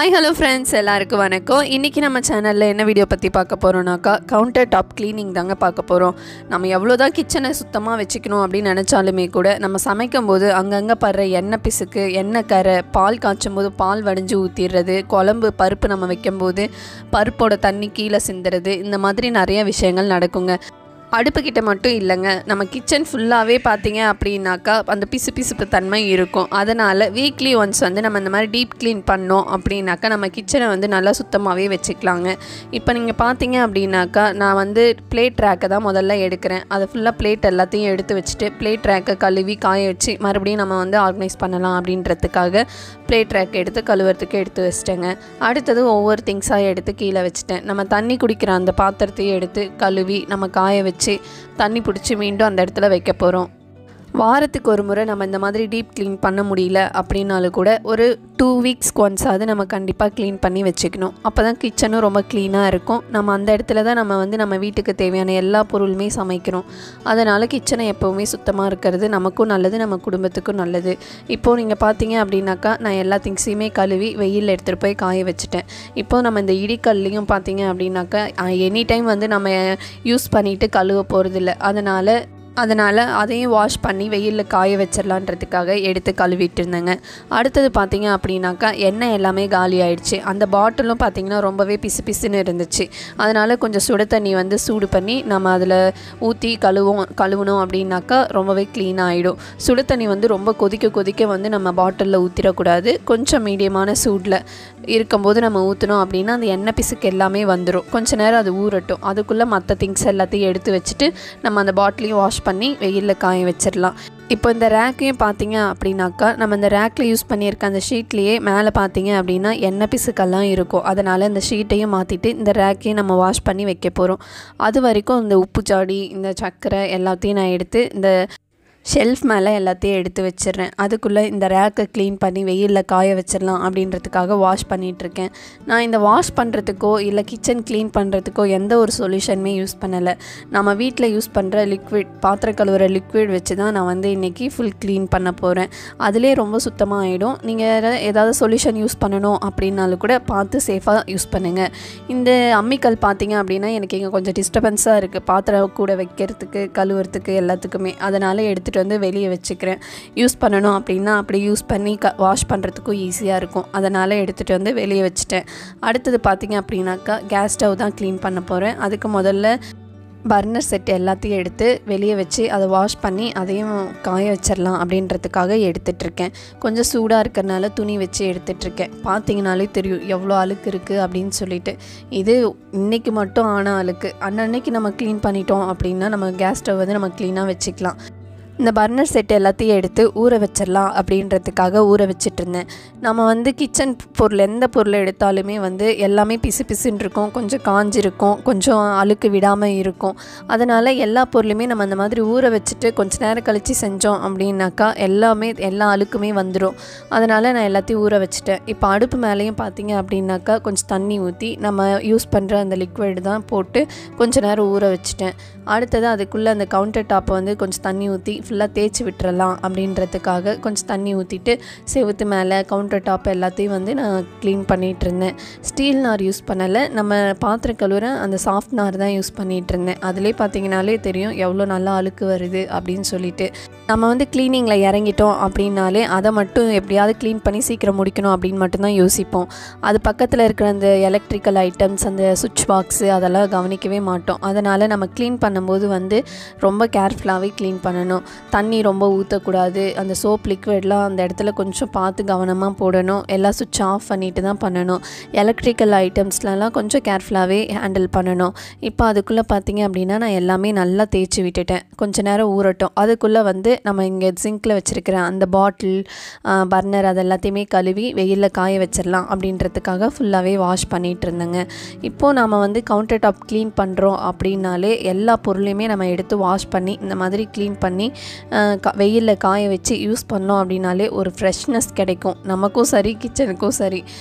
hi hello friends எல்லாருக்கும் வணக்கம் இன்றைக்கி நம்ம சேனலில் என்ன வீடியோ பற்றி பார்க்க போகிறோம்னாக்கா கவுண்டர் டாப் க்ளீனிங் தாங்க பார்க்க போகிறோம் நம்ம எவ்வளோ தான் கிச்சனை சுத்தமாக வச்சுக்கணும் அப்படின்னு நினச்சாலுமே கூட நம்ம சமைக்கும் போது அங்கங்கே படுற எண்ணெய் பிசுக்கு எண்ணெய் கரை பால் காய்ச்சும் போது பால் வடிஞ்சு ஊற்றிடுறது குழம்பு பருப்பு நம்ம வைக்கும்போது பருப்போட தண்ணி கீழே சிந்துறது இந்த மாதிரி நிறைய விஷயங்கள் நடக்குங்க அடுப்புக்கிட்ட மட்டும் இல்லைங்க நம்ம கிச்சன் ஃபுல்லாகவே பார்த்தீங்க அப்படின்னாக்கா அந்த பிசு பிசுப்பு தன்மை இருக்கும் அதனால் வீக்லி ஒன்ஸ் வந்து நம்ம இந்த மாதிரி டீப் க்ளீன் பண்ணோம் அப்படின்னாக்கா நம்ம கிச்சனை வந்து நல்லா சுத்தமாகவே வச்சுக்கலாங்க இப்போ நீங்கள் பார்த்தீங்க அப்படின்னாக்கா நான் வந்து பிளேட் ரேக்கை தான் முதல்ல எடுக்கிறேன் அதை ஃபுல்லாக பிளேட் எல்லாத்தையும் எடுத்து வச்சுட்டு பிளேட் ரேக்கை கழுவி காய வச்சு மறுபடியும் நம்ம வந்து ஆர்கனைஸ் பண்ணலாம் அப்படின்றதுக்காக பிளேட் ரேக் எடுத்து கழுவுறதுக்கு எடுத்து வச்சிட்டேங்க அடுத்தது ஒவ்வொரு திங்ஸாக எடுத்து கீழே வச்சுட்டேன் நம்ம தண்ணி குடிக்கிற அந்த பாத்திரத்தையும் எடுத்து கழுவி நம்ம காய வச்சு தண்ணி பிடிச்சி மீண்டும் அந்த இடத்துல வைக்க போகிறோம் வாரத்துக்கு ஒரு முறை நம்ம இந்த மாதிரி டீப் க்ளீன் பண்ண முடியல அப்படின்னாலும் கூட ஒரு டூ வீக்ஸ்க்கு ஒன்ஸாவது நம்ம கண்டிப்பாக க்ளீன் பண்ணி வச்சுக்கணும் அப்போ தான் கிச்சனும் ரொம்ப க்ளீனாக இருக்கும் நம்ம அந்த இடத்துல தான் நம்ம வந்து நம்ம வீட்டுக்கு தேவையான எல்லா பொருளுமே சமைக்கிறோம் அதனால் கிச்சனை எப்போவுமே சுத்தமாக இருக்கிறது நமக்கும் நல்லது நம்ம குடும்பத்துக்கும் நல்லது இப்போது நீங்கள் பார்த்தீங்க அப்படின்னாக்கா நான் எல்லா திங்ஸையுமே கழுவி வெயிலில் எடுத்துகிட்டு போய் காய வச்சுட்டேன் இப்போது நம்ம இந்த இடிக்கல்லையும் பார்த்தீங்க அப்படின்னாக்கா எனி டைம் வந்து நம்ம யூஸ் பண்ணிவிட்டு கழுவ போகிறதில்ல அதனால் அதனால் அதையும் வாஷ் பண்ணி வெயிலில் காய வச்சிடலான்றதுக்காக எடுத்து கழுவிட்டு இருந்தேங்க அடுத்தது பார்த்தீங்க அப்படின்னாக்கா எண்ணெய் எல்லாமே காலி ஆயிடுச்சு அந்த பாட்டிலும் பார்த்தீங்கன்னா ரொம்பவே பிசு பிசுன்னு இருந்துச்சு அதனால் கொஞ்சம் சுட தண்ணி வந்து சூடு பண்ணி நம்ம அதில் ஊற்றி கழுவோம் கழுவணும் அப்படின்னாக்கா ரொம்பவே க்ளீன் ஆகிடும் சுடு தண்ணி வந்து ரொம்ப கொதிக்க கொதிக்க வந்து நம்ம பாட்டிலில் ஊற்றிடக்கூடாது கொஞ்சம் மீடியமான சூடில் இருக்கும்போது நம்ம ஊற்றினோம் அப்படின்னா அந்த எண்ணெய் பிசுக்கு எல்லாமே வந்துடும் கொஞ்ச நேரம் அது ஊறட்டும் அதுக்குள்ளே மற்ற திங்ஸ் எல்லாத்தையும் எடுத்து வச்சுட்டு நம்ம அந்த பாட்டிலையும் வாஷ் பண்ணி வெயிலில் காய வச்சிடலாம் இப்போ இந்த ரேக்கையும் பார்த்தீங்க அப்படின்னாக்கா நம்ம இந்த ரேக்கில் யூஸ் பண்ணியிருக்க அந்த ஷீட்லேயே மேலே பார்த்தீங்க அப்படின்னா எண்ணெய் பிசுக்கெல்லாம் இருக்கும் அதனால் இந்த ஷீட்டையும் மாற்றிட்டு இந்த ரேக்கையும் நம்ம வாஷ் பண்ணி வைக்க போகிறோம் அது வரைக்கும் இந்த உப்பு ஜாடி இந்த சர்க்கரை எல்லாத்தையும் நான் எடுத்து இந்த ஷெல்ஃப் மேலே எல்லாத்தையும் எடுத்து வச்சிடுறேன் அதுக்குள்ளே இந்த ரேக்கை க்ளீன் பண்ணி வெயிலில் காய வச்சிடலாம் அப்படின்றதுக்காக வாஷ் பண்ணிகிட்ருக்கேன் நான் இந்த வாஷ் பண்ணுறதுக்கோ இல்லை கிச்சன் க்ளீன் பண்ணுறதுக்கோ எந்த ஒரு சொல்யூஷனுமே யூஸ் பண்ணலை நம்ம வீட்டில் யூஸ் பண்ணுற லிக்விட் பாத்திர கழுவுற லிக்விட் வச்சு தான் நான் வந்து இன்றைக்கி ஃபுல் க்ளீன் பண்ண போகிறேன் அதிலே ரொம்ப சுத்தமாக ஆகிடும் நீங்கள் ஏதாவது சொல்யூஷன் யூஸ் பண்ணணும் அப்படின்னாலும் கூட பார்த்து சேஃபாக யூஸ் பண்ணுங்கள் இந்த அம்மிக்கல் பார்த்தீங்க அப்படின்னா எனக்கு இங்கே கொஞ்சம் டிஸ்டர்பன்ஸாக இருக்குது பாத்திரம் கூட வைக்கிறதுக்கு கழுவுறதுக்கு எல்லாத்துக்குமே அதனால் எடுத்துகிட்டு எடுத்துகிட்டு வந்து வெளியே வச்சுக்கிறேன் யூஸ் பண்ணணும் அப்படின்னா அப்படி யூஸ் பண்ணி க வாஷ் பண்ணுறதுக்கும் ஈஸியாக இருக்கும் அதனால் எடுத்துகிட்டு வந்து வெளியே வச்சுட்டேன் அடுத்தது பார்த்திங்க அப்படின்னாக்கா கேஸ் ஸ்டவ் தான் க்ளீன் பண்ண போகிறேன் அதுக்கு முதல்ல பர்னர் செட் எல்லாத்தையும் எடுத்து வெளியே வச்சு அதை வாஷ் பண்ணி அதையும் காய வச்சிடலாம் அப்படின்றதுக்காக எடுத்துட்ருக்கேன் கொஞ்சம் சூடாக இருக்கிறனால துணி வச்சு எடுத்துட்ருக்கேன் பார்த்தீங்கனாலே தெரியும் எவ்வளோ அழுக்கு இருக்குது அப்படின்னு சொல்லிட்டு இது இன்றைக்கி மட்டும் ஆன அழுக்கு அன்னன்னைக்கு நம்ம க்ளீன் பண்ணிட்டோம் அப்படின்னா நம்ம கேஸ் ஸ்டவ் வந்து நம்ம க்ளீனாக வச்சுக்கலாம் இந்த பர்னர் செட் எல்லாத்தையும் எடுத்து ஊற வச்சிடலாம் அப்படின்றதுக்காக ஊற வச்சிட்டு இருந்தேன் நம்ம வந்து கிச்சன் பொருள் எந்த பொருளை எடுத்தாலுமே வந்து எல்லாமே பிசு பிசுன்னு இருக்கும் கொஞ்சம் காஞ்சிருக்கும் கொஞ்சம் அழுக்கு விடாமல் இருக்கும் அதனால் எல்லா பொருளுமே நம்ம அந்த மாதிரி ஊற வச்சுட்டு கொஞ்சம் நேரம் கழித்து செஞ்சோம் அப்படின்னாக்கா எல்லாமே எல்லா அழுக்குமே வந்துடும் அதனால் நான் எல்லாத்தையும் ஊற வச்சுட்டேன் இப்போ அடுப்பு மேலேயும் பார்த்தீங்க அப்படின்னாக்கா கொஞ்சம் தண்ணி ஊற்றி நம்ம யூஸ் பண்ணுற அந்த லிக்விட் தான் போட்டு கொஞ்சம் நேரம் ஊற வச்சுட்டேன் அடுத்தது அதுக்குள்ளே அந்த கவுண்டர் டாப்பை வந்து கொஞ்சம் தண்ணி ஊற்றி ஃபுல்லாக தேய்ச்சி விட்டுறலாம் அப்படின்றதுக்காக கொஞ்சம் தண்ணி ஊற்றிட்டு செவுத்து மேலே கவுண்டர் டாப் எல்லாத்தையும் வந்து நான் க்ளீன் பண்ணிகிட்டு இருந்தேன் ஸ்டீல் நார் யூஸ் பண்ணலை நம்ம பாத்திரம் கழுவுற அந்த சாஃப்ட் நார் தான் யூஸ் பண்ணிகிட்டு இருந்தேன் அதிலே பார்த்தீங்கனாலே தெரியும் எவ்வளோ நல்லா அழுக்கு வருது அப்படின்னு சொல்லிட்டு நம்ம வந்து க்ளீனிங்கில் இறங்கிட்டோம் அப்படின்னாலே அதை மட்டும் எப்படியாவது க்ளீன் பண்ணி சீக்கிரம் முடிக்கணும் அப்படின்னு மட்டும்தான் யோசிப்போம் அது பக்கத்தில் இருக்கிற அந்த எலக்ட்ரிக்கல் ஐட்டம்ஸ் அந்த சுவிட்ச் பாக்ஸு அதெல்லாம் கவனிக்கவே மாட்டோம் அதனால் நம்ம க்ளீன் பண்ணும்போது வந்து ரொம்ப கேர்ஃபுல்லாகவே க்ளீன் பண்ணணும் தண்ணி ரொம்ப ஊற்றக்கூடாது அந்த சோப் லிக்விட்லாம் அந்த இடத்துல கொஞ்சம் பார்த்து கவனமாக போடணும் எல்லா சுவிட்ச் ஆஃப் பண்ணிட்டு தான் பண்ணணும் எலக்ட்ரிக்கல் ஐட்டம்ஸ்லலாம் கொஞ்சம் கேர்ஃபுல்லாகவே ஹேண்டில் பண்ணணும் இப்போ அதுக்குள்ளே பார்த்தீங்க அப்படின்னா நான் எல்லாமே நல்லா தேய்ச்சி விட்டுட்டேன் கொஞ்ச நேரம் ஊறட்டும் அதுக்குள்ளே வந்து நம்ம இங்கே சிங்கில் வச்சுருக்கிற அந்த பாட்டில் பர்னர் அது எல்லாத்தையுமே கழுவி வெயிலில் காய வச்சிடலாம் அப்படின்றதுக்காக ஃபுல்லாகவே வாஷ் பண்ணிகிட்டு இருந்தேங்க இப்போது நம்ம வந்து கவுண்டர் டாப் க்ளீன் பண்ணுறோம் அப்படின்னாலே எல்லா பொருளையுமே நம்ம எடுத்து வாஷ் பண்ணி இந்த மாதிரி க்ளீன் பண்ணி வெயிலில் காய வச்சு யூஸ் பண்ணோம் அப்படின்னாலே ஒரு ஃப்ரெஷ்னஸ் கிடைக்கும் நமக்கும் சரி கிச்சனுக்கும் சரி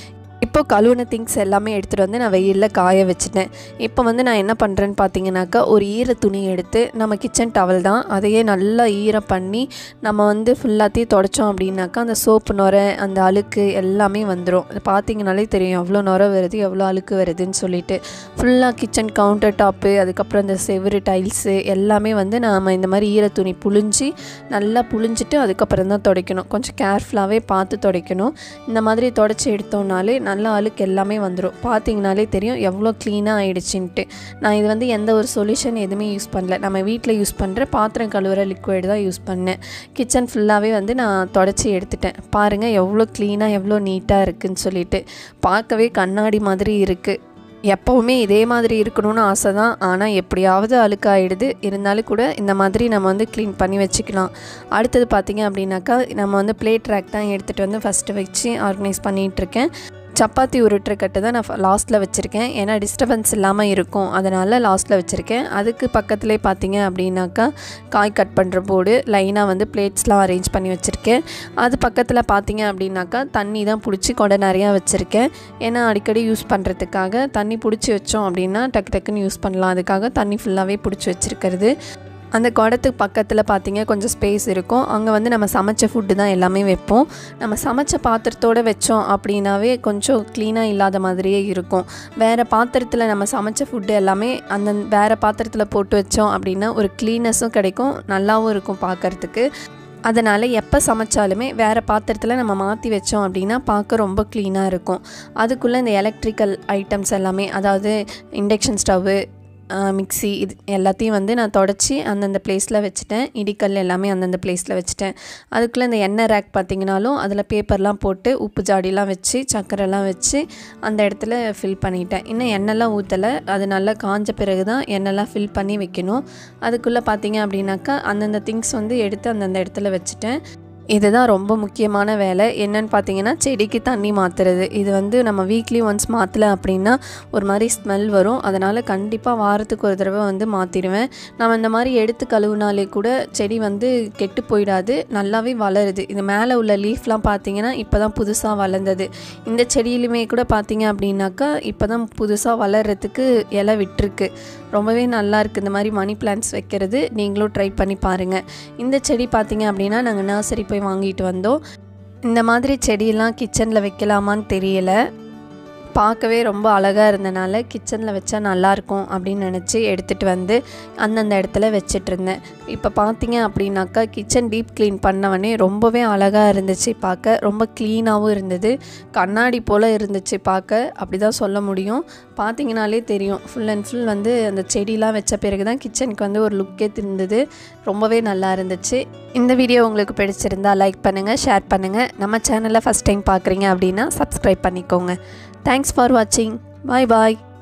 இப்போ கழுவுன திங்ஸ் எல்லாமே எடுத்துகிட்டு வந்து நான் வெயிலில் காய வச்சுட்டேன் இப்போ வந்து நான் என்ன பண்ணுறேன்னு பார்த்தீங்கன்னாக்கா ஒரு ஈர துணி எடுத்து நம்ம கிச்சன் டவல் தான் அதையே நல்லா ஈரம் பண்ணி நம்ம வந்து ஃபுல்லாத்தையும் தொடச்சோம் அப்படின்னாக்கா அந்த சோப்பு நுர அந்த அழுக்கு எல்லாமே வந்துடும் பார்த்தீங்கனாலே தெரியும் எவ்வளோ நுர வருது எவ்வளோ அழுக்கு வருதுன்னு சொல்லிட்டு ஃபுல்லாக கிச்சன் கவுண்டர் டாப்பு அதுக்கப்புறம் இந்த செவுரு டைல்ஸு எல்லாமே வந்து நாம் இந்த மாதிரி ஈர துணி புழிஞ்சி நல்லா புழிஞ்சிட்டு அதுக்கப்புறம் தான் துடைக்கணும் கொஞ்சம் கேர்ஃபுல்லாகவே பார்த்து துடைக்கணும் இந்த மாதிரி தொடச்சி எடுத்தோம்னாலே நல்லா அழுக்கு எல்லாமே வந்துடும் பார்த்தீங்கனாலே தெரியும் எவ்வளோ க்ளீனாக ஆயிடுச்சுன்ட்டு நான் இது வந்து எந்த ஒரு சொல்யூஷன் எதுவுமே யூஸ் பண்ணல நம்ம வீட்டில் யூஸ் பண்ணுற பாத்திரம் கழுவுற லிக்விட் தான் யூஸ் பண்ணேன் கிச்சன் ஃபுல்லாகவே வந்து நான் தொடச்சி எடுத்துட்டேன் பாருங்கள் எவ்வளோ க்ளீனாக எவ்வளோ நீட்டாக இருக்குன்னு சொல்லிட்டு பார்க்கவே கண்ணாடி மாதிரி இருக்குது எப்போவுமே இதே மாதிரி இருக்கணும்னு ஆசை தான் ஆனால் எப்படியாவது அழுக்காயிடுது இருந்தாலும் கூட இந்த மாதிரி நம்ம வந்து க்ளீன் பண்ணி வச்சுக்கலாம் அடுத்தது பார்த்திங்க அப்படின்னாக்கா நம்ம வந்து பிளேட் ரேக் தான் எடுத்துகிட்டு வந்து ஃபஸ்ட்டு வச்சு ஆர்கனைஸ் பண்ணிகிட்ருக்கேன் சப்பாத்தி உருட்டுற கட்டு தான் நான் லாஸ்ட்டில் வச்சுருக்கேன் ஏன்னா டிஸ்டர்பன்ஸ் இல்லாமல் இருக்கும் அதனால் லாஸ்ட்டில் வச்சுருக்கேன் அதுக்கு பக்கத்துலேயே பார்த்தீங்க அப்படின்னாக்கா காய் கட் பண்ணுற போர்டு லைனாக வந்து பிளேட்ஸ்லாம் அரேஞ்ச் பண்ணி வச்சுருக்கேன் அது பக்கத்தில் பார்த்தீங்க அப்படின்னாக்கா தண்ணி தான் பிடிச்சி கொடை நிறையா வச்சுருக்கேன் ஏன்னா அடிக்கடி யூஸ் பண்ணுறதுக்காக தண்ணி பிடிச்சி வச்சோம் அப்படின்னா டக்கு டக்குன்னு யூஸ் பண்ணலாம் அதுக்காக தண்ணி ஃபுல்லாகவே பிடிச்சி வச்சுருக்கிறது அந்த குடத்துக்கு பக்கத்தில் பார்த்தீங்க கொஞ்சம் ஸ்பேஸ் இருக்கும் அங்கே வந்து நம்ம சமைச்ச ஃபுட்டு தான் எல்லாமே வைப்போம் நம்ம சமைச்ச பாத்திரத்தோடு வச்சோம் அப்படின்னாவே கொஞ்சம் க்ளீனாக இல்லாத மாதிரியே இருக்கும் வேறு பாத்திரத்தில் நம்ம சமைச்ச ஃபுட்டு எல்லாமே அந்த வேறு பாத்திரத்தில் போட்டு வச்சோம் அப்படின்னா ஒரு க்ளீனஸும் கிடைக்கும் நல்லாவும் இருக்கும் பார்க்குறதுக்கு அதனால் எப்போ சமைச்சாலுமே வேறு பாத்திரத்தில் நம்ம மாற்றி வச்சோம் அப்படின்னா பார்க்க ரொம்ப க்ளீனாக இருக்கும் அதுக்குள்ளே இந்த எலக்ட்ரிக்கல் ஐட்டம்ஸ் எல்லாமே அதாவது இண்டக்ஷன் ஸ்டவ்வு மிக்ஸி இது எல்லாத்தையும் வந்து நான் தொடச்சி அந்தந்த பிளேஸில் வச்சுட்டேன் இடிக்கல் எல்லாமே அந்தந்த பிளேஸில் வச்சுட்டேன் அதுக்குள்ளே இந்த எண்ணெய் ரேக் பார்த்திங்கனாலும் அதில் பேப்பர்லாம் போட்டு உப்பு ஜாடிலாம் வச்சு சக்கரைலாம் வச்சு அந்த இடத்துல ஃபில் பண்ணிட்டேன் இன்னும் எண்ணெய்லாம் ஊற்றலை அது நல்லா காஞ்ச பிறகு தான் எண்ணெய்லாம் ஃபில் பண்ணி வைக்கணும் அதுக்குள்ளே பார்த்தீங்க அப்படின்னாக்கா அந்தந்த திங்ஸ் வந்து எடுத்து அந்தந்த இடத்துல வச்சுட்டேன் இதுதான் ரொம்ப முக்கியமான வேலை என்னன்னு பார்த்தீங்கன்னா செடிக்கு தண்ணி மாற்றுறது இது வந்து நம்ம வீக்லி ஒன்ஸ் மாற்றலை அப்படின்னா ஒரு மாதிரி ஸ்மெல் வரும் அதனால் கண்டிப்பாக வாரத்துக்கு ஒரு தடவை வந்து மாற்றிடுவேன் நம்ம இந்த மாதிரி எடுத்து கழுவுனாலே கூட செடி வந்து கெட்டு போயிடாது நல்லாவே வளருது இது மேலே உள்ள லீஃப்லாம் பார்த்தீங்கன்னா இப்போ தான் புதுசாக வளர்ந்தது இந்த செடியிலுமே கூட பார்த்தீங்க அப்படின்னாக்கா இப்போ தான் புதுசாக வளர்கிறதுக்கு இலை விட்டுருக்கு ரொம்பவே நல்லா இருக்குது இந்த மாதிரி மணி பிளான்ட்ஸ் வைக்கிறது நீங்களும் ட்ரை பண்ணி பாருங்கள் இந்த செடி பார்த்தீங்க அப்படின்னா நாங்கள் நர்சரி போய் வாங்கிட்டு வந்தோம் இந்த மாதிரி செடியெல்லாம் கிச்சனில் வைக்கலாமான்னு தெரியல பார்க்கவே ரொம்ப அழகாக இருந்தனால கிச்சனில் வச்சா நல்லாயிருக்கும் அப்படின்னு நினச்சி எடுத்துகிட்டு வந்து அந்தந்த இடத்துல வச்சிட்டு இருந்தேன் இப்போ பார்த்தீங்க அப்படின்னாக்கா கிச்சன் டீப் க்ளீன் பண்ணவொடனே ரொம்பவே அழகாக இருந்துச்சு பார்க்க ரொம்ப க்ளீனாகவும் இருந்தது கண்ணாடி போல் இருந்துச்சு பார்க்க அப்படி தான் சொல்ல முடியும் பார்த்தீங்கனாலே தெரியும் ஃபுல் அண்ட் ஃபுல் வந்து அந்த செடிலாம் வச்ச பிறகு தான் கிச்சனுக்கு வந்து ஒரு லுக்கே இருந்தது ரொம்பவே நல்லா இருந்துச்சு இந்த வீடியோ உங்களுக்கு பிடிச்சிருந்தா லைக் பண்ணுங்கள் ஷேர் பண்ணுங்கள் நம்ம சேனலை ஃபஸ்ட் டைம் பார்க்குறீங்க அப்படின்னா சப்ஸ்கிரைப் பண்ணிக்கோங்க தேங்க்ஸ் ஃபார் வாட்சிங் பாய் பாய்